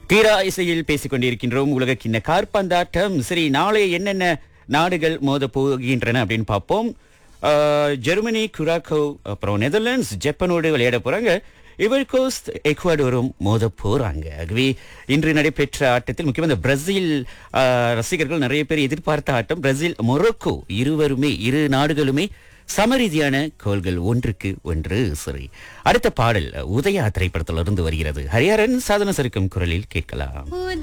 தீரா இசையில் பேசிக் கொண்டிருக்கின்றோம் உலக கிண்ண கார்பந்தாட்டம் சரி நாளை என்னென்ன நாடுகள் மோத போகின்றன அப்படின்னு பார்ப்போம் ஆஹ், ஜெர்மனி குராக்கோ அப்புறம் நெதர்லாண்ட்ஸ் ஜப்பானோடு விளையாட போறாங்க இவர் கோஸ்ட் எக்வாடோரும் மோத போறாங்க ஆகவே இன்று நடைபெற்ற ஆட்டத்தில் முக்கியமாக இந்த பிரேசில் ஆஹ், ரசிகர்கள் நிறைய பேர் எதிர்பார்த்த ஆட்டம் பிரேசில் மொரோக்கோ இருவருமே இரு நாடுகளுமே சமரீதியான கோல்கள் ஒன்றுக்கு ஒன்று சரி அடுத்த பாடல் உதயா திரைப்படத்திலிருந்து வருகிறது ஹரிஹரன் சாதன சருக்கும் குரலில் கேட்கலாம்